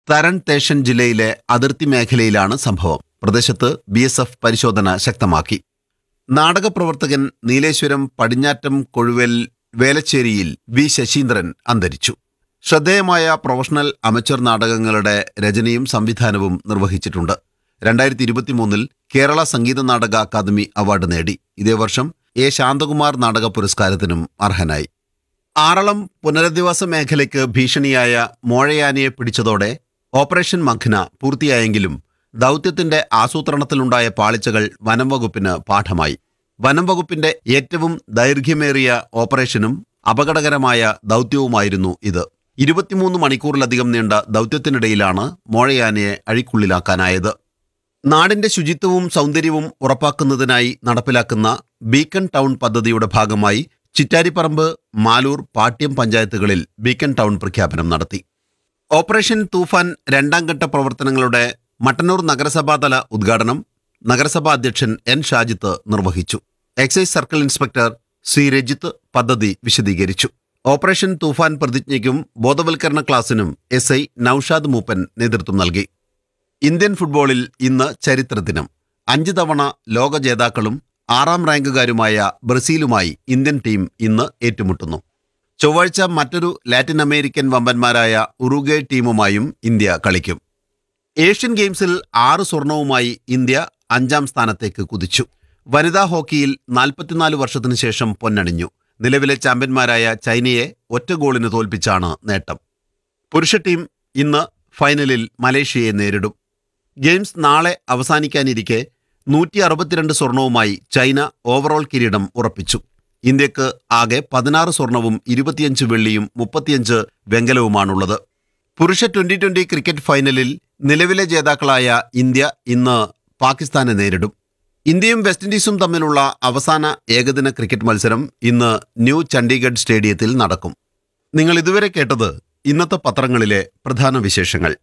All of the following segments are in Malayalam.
തരൺ തേഷൻ ജില്ലയിലെ അതിർത്തി മേഖലയിലാണ് സംഭവം പ്രദേശത്ത് ബി എസ് എഫ് പരിശോധന ശക്തമാക്കി നാടകപ്രവർത്തകൻ നീലേശ്വരം പടിഞ്ഞാറ്റം കൊഴുവൽ വേലച്ചേരിയിൽ വി ശശീന്ദ്രൻ അന്തരിച്ചു ശ്രദ്ധേയമായ പ്രൊഫഷണൽ അമച്വർ നാടകങ്ങളുടെ രചനയും സംവിധാനവും നിർവഹിച്ചിട്ടുണ്ട് രണ്ടായിരത്തി ഇരുപത്തിമൂന്നിൽ കേരള സംഗീത നാടക അക്കാദമി അവാർഡ് നേടി ഇതേ വർഷം എ ശാന്തകുമാർ നാടക പുരസ്കാരത്തിനും അർഹനായി ആറളം പുനരധിവാസ മേഖലയ്ക്ക് ഭീഷണിയായ മോഴയാനയെ പിടിച്ചതോടെ ഓപ്പറേഷൻ മഖ്ന പൂർത്തിയായെങ്കിലും ദൗത്യത്തിന്റെ ആസൂത്രണത്തിലുണ്ടായ പാളിച്ചകൾ വനം വകുപ്പിന് പാഠമായി വനം വകുപ്പിന്റെ ഏറ്റവും ദൈർഘ്യമേറിയ ഓപ്പറേഷനും അപകടകരമായ ദൗത്യവുമായിരുന്നു ഇത് ഇരുപത്തിമൂന്ന് മണിക്കൂറിലധികം നീണ്ട ദൗത്യത്തിനിടയിലാണ് മോഴയാനയെ അഴിക്കുള്ളിലാക്കാനായത് നാടിന്റെ ശുചിത്വവും സൗന്ദര്യവും ഉറപ്പാക്കുന്നതിനായി നടപ്പിലാക്കുന്ന ബീക്കൺ ടൗൺ പദ്ധതിയുടെ ഭാഗമായി ചിറ്റാരിപ്പറമ്പ് മാലൂർ പാട്യം പഞ്ചായത്തുകളിൽ ബീക്കൺ ടൗൺ പ്രഖ്യാപനം നടത്തി ഓപ്പറേഷൻ തൂഫാൻ രണ്ടാം ഘട്ട പ്രവർത്തനങ്ങളുടെ മട്ടന്നൂർ നഗരസഭാതല ഉദ്ഘാടനം നഗരസഭാ അധ്യക്ഷൻ എൻ ഷാജിത്ത് നിർവഹിച്ചു excise circle inspector C Rajith പദ്ധതി വിശദീകരിച്ചു ഓപ്പറേഷൻ തൂഫാൻ പ്രതിജ്ഞയ്ക്കും ബോധവൽക്കരണ ക്ലാസിനും എസ് ഐ നൌഷാദ് മൂപ്പൻ നേതൃത്വം നൽകി ഇന്ത്യൻ ഫുട്ബോളിൽ ഇന്ന് ചരിത്ര ദിനം അഞ്ച് തവണ ലോക ജേതാക്കളും ആറാം റാങ്കുകാരുമായ ബ്രസീലുമായി ഇന്ത്യൻ ടീം ഇന്ന് ഏറ്റുമുട്ടുന്നു ചൊവ്വാഴ്ച മറ്റൊരു ലാറ്റിൻ അമേരിക്കൻ വമ്പന്മാരായ ഉറുഗേ ടീമുമായും ഇന്ത്യ കളിക്കും ഏഷ്യൻ ഗെയിംസിൽ ആറ് സ്വർണവുമായി ഇന്ത്യ അഞ്ചാം സ്ഥാനത്തേക്ക് കുതിച്ചു വനിതാ ഹോക്കിയിൽ നാൽപ്പത്തിനാല് വർഷത്തിനു ശേഷം പൊന്നണിഞ്ഞു നിലവിലെ ചാമ്പ്യന്മാരായ ചൈനയെ ഒറ്റ ഗോളിന് തോൽപ്പിച്ചാണ് നേട്ടം പുരുഷ ടീം ഇന്ന് ഫൈനലിൽ മലേഷ്യയെ നേരിടും ഗെയിംസ് നാളെ അവസാനിക്കാനിരിക്കെ നൂറ്റി അറുപത്തിരണ്ട് സ്വർണവുമായി ചൈന ഓവറോൾ കിരീടം ഉറപ്പിച്ചു ഇന്ത്യക്ക് ആകെ പതിനാറ് സ്വർണവും ഇരുപത്തിയഞ്ച് വെള്ളിയും മുപ്പത്തിയഞ്ച് വെങ്കലവുമാണുള്ളത് പുരുഷ ട്വന്റി ട്വന്റി ക്രിക്കറ്റ് ഫൈനലിൽ നിലവിലെ ജേതാക്കളായ ഇന്ത്യ ഇന്ന് പാകിസ്ഥാനെ നേരിടും ഇന്ത്യയും വെസ്റ്റ് ഇൻഡീസും തമ്മിലുള്ള അവസാന ഏകദിന ക്രിക്കറ്റ് മത്സരം ഇന്ന് ന്യൂ ചണ്ഡീഗഡ് സ്റ്റേഡിയത്തിൽ നടക്കും നിങ്ങൾ ഇതുവരെ കേട്ടത് ഇന്നത്തെ പത്രങ്ങളിലെ പ്രധാന വിശേഷങ്ങൾ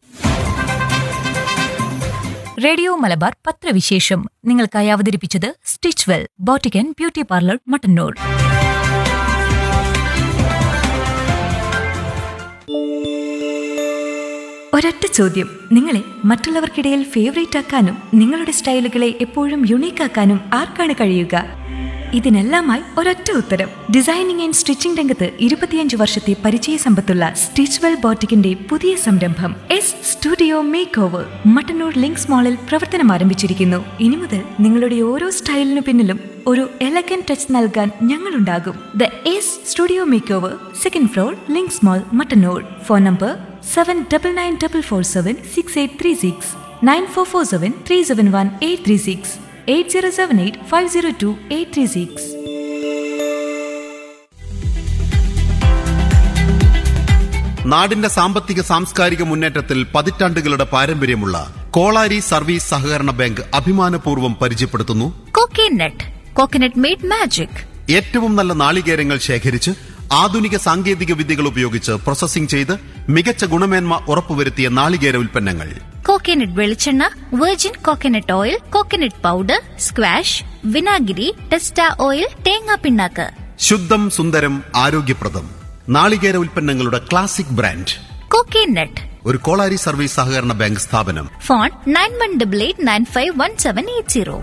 റേഡിയോ മലബാർ പത്രവിശേഷം നിങ്ങൾക്കായി അവതരിപ്പിച്ചത് stitch well boutique beauty parlour Mattannur ഒരൊറ്റ ചോദ്യം നിങ്ങളെ മറ്റുള്ളവർക്കിടയിൽ ഫേവറേറ്റ് ആക്കാനും നിങ്ങളുടെ സ്റ്റൈലുകളെ എപ്പോഴും യുണീക്ക് ആക്കാനും ആർക്കാണ് കഴിയുക ഇതിനെല്ലാമായി ഒരൊറ്റ ഉത്തരം ഡിസൈനിങ് ആൻഡ് സ്റ്റിച്ചിംഗ് രംഗത്ത് ഇരുപത്തിയഞ്ച് വർഷത്തെ പരിചയ സമ്പത്തുള്ള സ്റ്റിച്ച് വെൽ ബോട്ടിക്കിന്റെ പുതിയ സംരംഭം S studio makeover Mattannur links മാളിൽ പ്രവർത്തനം ആരംഭിച്ചിരിക്കുന്നു ഇനി മുതൽ നിങ്ങളുടെ ഓരോ സ്റ്റൈലിനു പിന്നിലും ഒരു എലഗൻ ടച്ച് നൽകാൻ ഞങ്ങളുണ്ടാകും the S studio makeover second floor links mall Mattannur phone number seven double nine double four seven six eight three six nine four four seven three seven one eight three six eight zero seven eight five zero two eight three six നാടിന്റെ സാമ്പത്തിക സാംസ്കാരിക മുന്നേറ്റത്തിൽ പതിറ്റാണ്ടുകളുടെ പാരമ്പര്യമുള്ള കോളാരി സർവീസ് സഹകരണ ബാങ്ക് അഭിമാനപൂർവ്വം പരിചയപ്പെടുത്തുന്നു കോക്കനട്ട് കോക്കനട്ട് മെയ്ഡ് മാജിക് ഏറ്റവും നല്ല നാളികേരങ്ങൾ ശേഖരിച്ച് ആധുനിക സാങ്കേതിക വിദ്യകൾ ഉപയോഗിച്ച് പ്രോസസ്സിംഗ് ചെയ്ത് മികച്ച ഗുണമേന്മ ഉറപ്പുവരുത്തിയ നാളികേര ഉൽപ്പന്നങ്ങൾ കോക്കനട്ട് വെളിച്ചെണ്ണ virgin coconut oil coconut powder squash വിനാഗിരി ടെസ്റ്റ ഓയിൽ തേങ്ങാ പിണ്ണാക്ക് ശുദ്ധം സുന്ദരം ആരോഗ്യപ്രദം നാളികേര ഉൽപ്പന്നങ്ങളുടെ ക്ലാസിക് ബ്രാൻഡ് കോക്കനട്ട് ഒരു കോളാരി സർവീസ് സഹകരണ ബാങ്ക് സ്ഥാപനം phone nine one double eight nine five one seven eight zero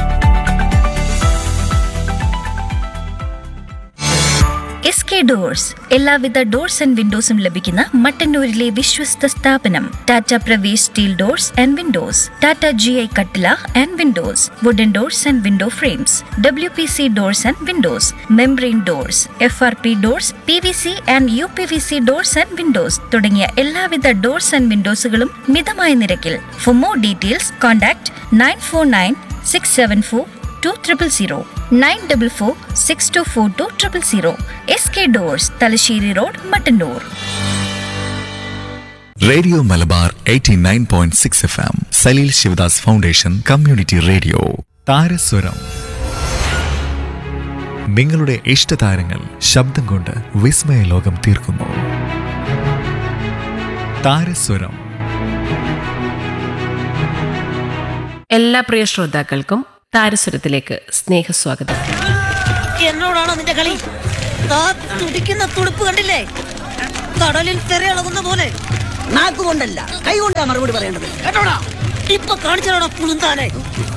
S K doors എല്ലാവിധ ഡോർസ് ആൻഡ് വിൻഡോസും ലഭിക്കുന്ന മട്ടന്നൂരിലെ വിശ്വസ്ത സ്ഥാപനം Tata Pravesh steel doors and windows Tata G I കട്ടില and windows wooden doors and window frames W P C doors and windows membrane doors F R P doors P V C and U P V C doors and Windows തുടങ്ങിയ എല്ലാവിധ ഡോർസ് ആൻഡ് വിൻഡോസുകളും മിതമായ നിരക്കിൽ for more details contact nine four nine six seven four two triple zero nine double four six two four two triple zero S K doors Thalassery road Mattannur radio Malabar 89.6 F M Saleel Sivadas foundation community radio താരസ്വരം നിങ്ങളുടെ ഇഷ്ടതാരങ്ങൾ ശബ്ദം കൊണ്ട് വിസ്മയ ലോകം തീർക്കുന്നു താരസ്വരം എല്ലാ പ്രിയ ശ്രോതാക്കൾക്കും താരസ്വരത്തിലേക്ക് സ്നേഹസ്വാഗതം എന്നോടാണോ നിന്റെ കളി താ തുടിക്കുന്ന തുടുപ്പ് കണ്ടില്ലേ കടലിൽ തിരയിളകുന്ന പോലെ നാക്കുകൊണ്ടല്ല കൈ കൊണ്ടാ മറുപടി പറയേണ്ടത് കേട്ടോടാ ഇപ്പൊ കാണിച്ചോടാ പുളുന്താനെ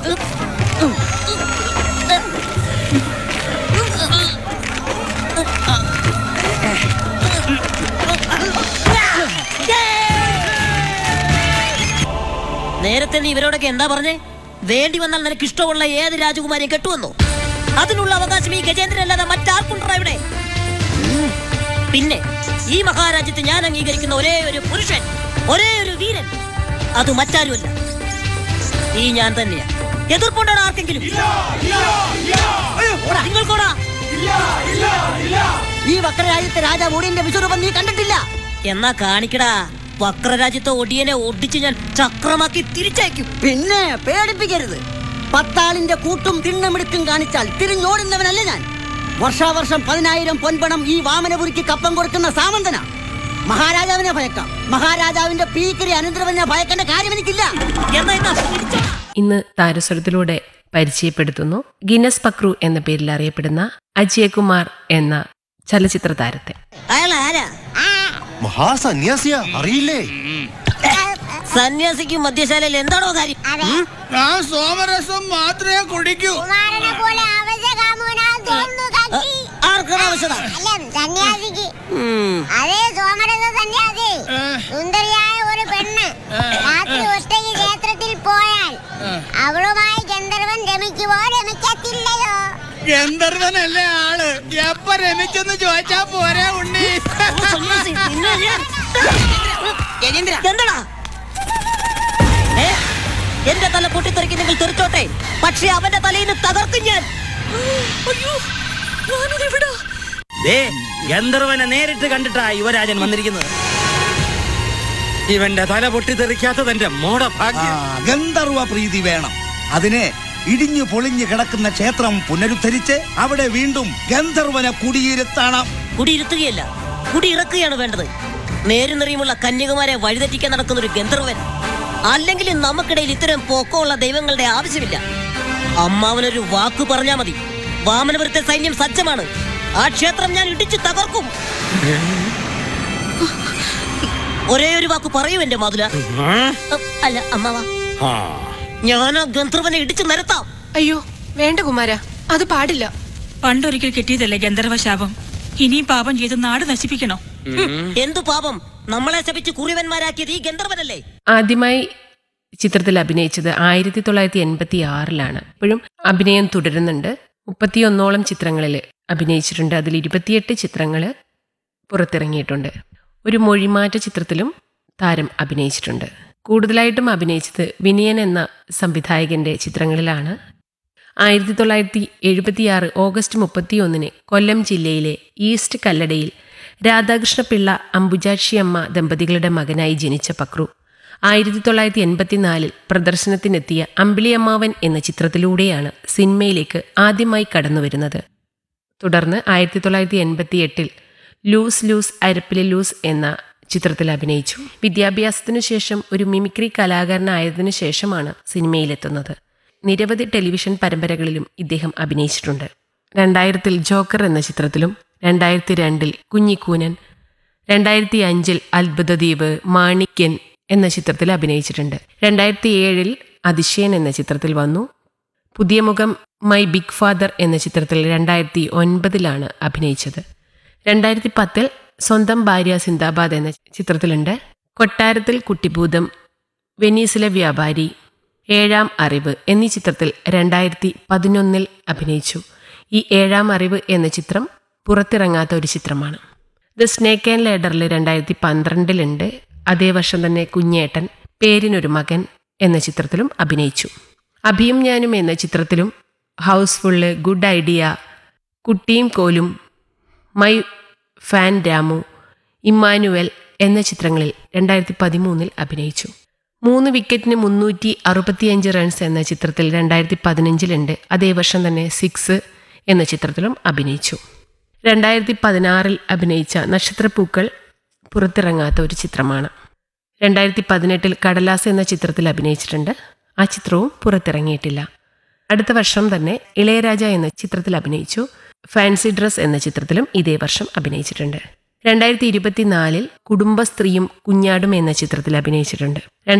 നേരത്തെ നീ ഇവരോടൊക്കെ എന്താ പറഞ്ഞേ വേണ്ടി വന്നാൽ നിനക്ക് ഇഷ്ടമുള്ള ഏത് രാജകുമാരിയും കെട്ടുവന്നോ അതിനുള്ള അവകാശം ഈ ഗജേന്ദ്രനല്ലാതെ മറ്റാർക്കുണ്ടോ ഇവിടെ ഉം. പിന്നെ ഈ മഹാരാജ്യത്ത് ഞാൻ അംഗീകരിക്കുന്ന ഒരേ ഒരു പുരുഷൻ ഒരേ ഒരു വീരൻ അത് മറ്റാരുമല്ല ഈ ഞാൻ തന്നെയാ എതിർപ്പുണ്ടോ ആർക്കെങ്കിലും ഓടാ, നിങ്ങൾക്കോടാ ഈ വക്രരാജ്യത്തെ രാജാവ് ഒടിയന്റെ വിശ്വരൂപം നീ കണ്ടിട്ടില്ല എന്നാ കാണിക്കടാ വക്രരാജ്യത്തെ ഒടിയനെ ഒടിച്ച് ഞാൻ ചക്രമാക്കി തിരിച്ചയക്കും പിന്നെ പേടിപ്പിക്കരുത് പത്താളിന്റെ കൂട്ടും തിണ്ണമിടുക്കും കാണിച്ചാൽ തിരിഞ്ഞോടുന്നവനല്ല ഞാൻ വർഷാവർഷം പതിനായിരം പൊൻപണം ഈ വാമനപുരിക്ക് കപ്പം കൊടുക്കുന്ന സാമന്തന മഹാരാജാവിനെ ഭയക്കാം മഹാരാജാവിന്റെ പീക്കരി അനന്തരവനെ ഭയക്കേണ്ട കാര്യം എനിക്കില്ല എന്നാ എന്നാ പിടിച്ചോ. ഇന്ന് താരസ്വരത്തിലൂടെ പരിചയപ്പെടുത്തുന്നു ഗിന്നസ് പക്രു എന്ന പേരിൽ അറിയപ്പെടുന്ന അജയകുമാർ എന്ന ചലച്ചിത്ര താരത്തെ അയാൾ ആരാ മഹാസന്യാസിയ അറിയില്ലേ സന്യാസിക്കും മദ്യശാലയിൽ എന്താണോ കാര്യം ഉം? ഞാൻ സോമരസം മാത്രമേ കുടിക്കൂ കുമാരനെ പോലെ ആവശ്യകാമുകനാന്ന് തോന്നുന്നു കക്ഷി. ആർക്കാണ് ആവശ്യത അല്ല സന്യാസിക്ക് ഉം. അതേ സോമരസ സന്യാസി സുന്ദരിയായ ഒരു പെണ്ണ് രാത്രി ഒറ്റയ്ക്ക് ക്ഷേത്രത്തിൽ പോയാൽ അവളുമായി ഗന്ധർവൻ രമിക്കുവോ രമിക്കത്തില്ലയോ ഗന്ധർവനല്ലേ ആള് എപ്പ രമിച്ചെന്ന് ചോദിച്ചാ പോരെ ഉണ്ണി ഓ, സന്യാസി, നിന്നെ ഞാൻ- എന്താടാ ഏ? എന്റെ തല പൊട്ടിത്തെറിക്ക് നിങ്ങൾ തെറിച്ചോട്ടെ പക്ഷെ അവന്റെ തലയിൽ നിന്ന് തകർക്കും ഞാൻ അയ്യോ ഞാനിതെവിടാ ഗന്ധർവനെ നേരിട്ട് കണ്ടിട്ടാ യുവരാജൻ വന്നിരിക്കുന്നത് ഇവന്റെ തല പൊട്ടിത്തെറിക്കാത്തത് എന്റെ മോട ഭാഗ്യം ഗന്ധർവ പ്രീതി വേണം അതിന് ഇടിഞ്ഞു പൊളിഞ്ഞു കിടക്കുന്ന ക്ഷേത്രം പുനരുദ്ധരിച്ച് അവിടെ വീണ്ടും ഗന്ധർവനെ കുടിയിരുത്തണം കുടിയിരുത്തുകയല്ല കുടിയിറക്കുകയാണ് വേണ്ടത് നേരുനിറിയുമുള്ള കന്യകുമാരെ വഴിതെറ്റിക്കാൻ നടക്കുന്ന ഒരു ഗന്ധർവൻ അല്ലെങ്കിൽ നമുക്കിടയിൽ ഇത്തരം പൊക്കമുള്ള ദൈവങ്ങളുടെ ആവശ്യമില്ല അമ്മാവനൊരു വാക്ക് പറഞ്ഞാ മതി വാമനപുരത്തെ സൈന്യം സജ്ജമാണ് ആ ക്ഷേത്രം ഞാൻ ഇടിച്ചു തകർക്കും ഒരേ ഒരു വാക്ക് പറയൂ എന്റെ മാതുല അല്ല അമ്മാവ ഞാൻ ആ ഗന്ധർവനെ ഇടിച്ചു നിരത്താം അയ്യോ വേണ്ട കുമാര അത് പാടില്ല പണ്ടൊരിക്കൽ കിട്ടിയതല്ലേ ഗന്ധർവശാപം ഇനിയും പാപം ചെയ്ത് നാട് നശിപ്പിക്കണോ എന്തു പാപം നമ്മളെ ശപിച്ച് കുറിവന്മാരാക്കിയത് ഈ ഗന്ധർവനല്ലേ ആദ്യമായി ചിത്രത്തിൽ അഭിനയിച്ചത് ആയിരത്തി തൊള്ളായിരത്തി എൺപത്തി ആറിലാണ് ഇപ്പോഴും അഭിനയം തുടരുന്നുണ്ട് മുപ്പത്തിയൊന്നോളം ചിത്രങ്ങളിൽ അഭിനയിച്ചിട്ടുണ്ട് അതിൽ ഇരുപത്തിയെട്ട് ചിത്രങ്ങൾ പുറത്തിറങ്ങിയിട്ടുണ്ട് ഒരു മൊഴിമാറ്റ ചിത്രത്തിലും താരം അഭിനയിച്ചിട്ടുണ്ട് കൂടുതലായിട്ടും അഭിനയിച്ചത് വിനയൻ എന്ന സംവിധായകന്റെ ചിത്രങ്ങളിലാണ് ആയിരത്തി തൊള്ളായിരത്തി എഴുപത്തിയാറ് ഓഗസ്റ്റ് മുപ്പത്തിയൊന്നിന് കൊല്ലം ജില്ലയിലെ ഈസ്റ്റ് കല്ലടയിൽ രാധാകൃഷ്ണപിള്ള അംബുജാക്ഷിയമ്മ ദമ്പതികളുടെ മകനായി ജനിച്ച പക്രു ആയിരത്തി തൊള്ളായിരത്തി എൺപത്തിനാലിൽ പ്രദർശനത്തിനെത്തിയ അമ്പിളിയമ്മാവൻ എന്ന ചിത്രത്തിലൂടെയാണ് സിനിമയിലേക്ക് ആദ്യമായി കടന്നുവരുന്നത് തുടർന്ന് ആയിരത്തി തൊള്ളായിരത്തി എൺപത്തി എട്ടിൽ ലൂസ് ലൂസ് അരപ്പിലെ ലൂസ് എന്ന ചിത്രത്തിൽ അഭിനയിച്ചു വിദ്യാഭ്യാസത്തിനു ശേഷം ഒരു മിമിക്രി കലാകാരനായതിനു ശേഷമാണ് സിനിമയിലെത്തുന്നത് നിരവധി ടെലിവിഷൻ പരമ്പരകളിലും ഇദ്ദേഹം അഭിനയിച്ചിട്ടുണ്ട് രണ്ടായിരത്തിൽ ജോക്കർ എന്ന ചിത്രത്തിലും രണ്ടായിരത്തി രണ്ടിൽ കുഞ്ഞിക്കൂനൻ രണ്ടായിരത്തി അഞ്ചിൽ അത്ഭുതദ്വീപ് മാണിക്യൻ എന്ന ചിത്രത്തിൽ അഭിനയിച്ചിട്ടുണ്ട് രണ്ടായിരത്തി ഏഴിൽ അതിശയൻ എന്ന ചിത്രത്തിൽ വന്നു പുതിയ മുഖം മൈ ബിഗ് ഫാദർ എന്ന ചിത്രത്തിൽ രണ്ടായിരത്തി ഒൻപതിലാണ് അഭിനയിച്ചത് രണ്ടായിരത്തി പത്തിൽ സ്വന്തം ഭാര്യ സിന്ദാബാദ് എന്ന ചിത്രത്തിലുണ്ട് കൊട്ടാരത്തിൽ കുട്ടിഭൂതം വെനീസിലെ വ്യാപാരി ഏഴാം അറിവ് എന്നീ ചിത്രത്തിൽ രണ്ടായിരത്തി പതിനൊന്നിൽ അഭിനയിച്ചു ഈ ഏഴാം അറിവ് എന്ന ചിത്രം പുറത്തിറങ്ങാത്ത ഒരു ചിത്രമാണ് ദ സ്നേക്ക് ആൻഡ് ലേഡറിൽ രണ്ടായിരത്തി പന്ത്രണ്ടിലുണ്ട് അതേ വർഷം തന്നെ കുഞ്ഞേട്ടൻ പേരിനൊരു മകൻ എന്ന ചിത്രത്തിലും അഭിനയിച്ചു അഭിയും ഞാനും എന്ന ചിത്രത്തിലും ഹൗസ്ഫുള്ള് ഗുഡ് ഐഡിയ കുട്ടിയും കോലും മൈ ഫാൻ രാമു ഇമ്മാനുവൽ എന്ന ചിത്രങ്ങളിൽ രണ്ടായിരത്തി പതിമൂന്നിൽ അഭിനയിച്ചു മൂന്ന് വിക്കറ്റിന് മുന്നൂറ്റി അറുപത്തിയഞ്ച് റൺസ് എന്ന ചിത്രത്തിൽ രണ്ടായിരത്തി പതിനഞ്ചിലുണ്ട് അതേ വർഷം തന്നെ സിക്സ് എന്ന ചിത്രത്തിലും അഭിനയിച്ചു രണ്ടായിരത്തി പതിനാറിൽ അഭിനയിച്ച നക്ഷത്രപ്പൂക്കൾ പുറത്തിറങ്ങാത്ത ഒരു ചിത്രമാണ് രണ്ടായിരത്തി പതിനെട്ടിൽ കടലാസ് എന്ന ചിത്രത്തിൽ അഭിനയിച്ചിട്ടുണ്ട് ആ ചിത്രവും പുറത്തിറങ്ങിയിട്ടില്ല അടുത്ത വർഷം തന്നെ ഇളയരാജ എന്ന ചിത്രത്തിൽ അഭിനയിച്ചു ഫാൻസി ഡ്രസ് എന്ന ചിത്രത്തിലും ഇതേ വർഷം അഭിനയിച്ചിട്ടുണ്ട് രണ്ടായിരത്തി ഇരുപത്തിനാലിൽ കുടുംബസ്ത്രീയും കുഞ്ഞാടും എന്ന ചിത്രത്തിൽ അഭിനയിച്ചിട്ടുണ്ട്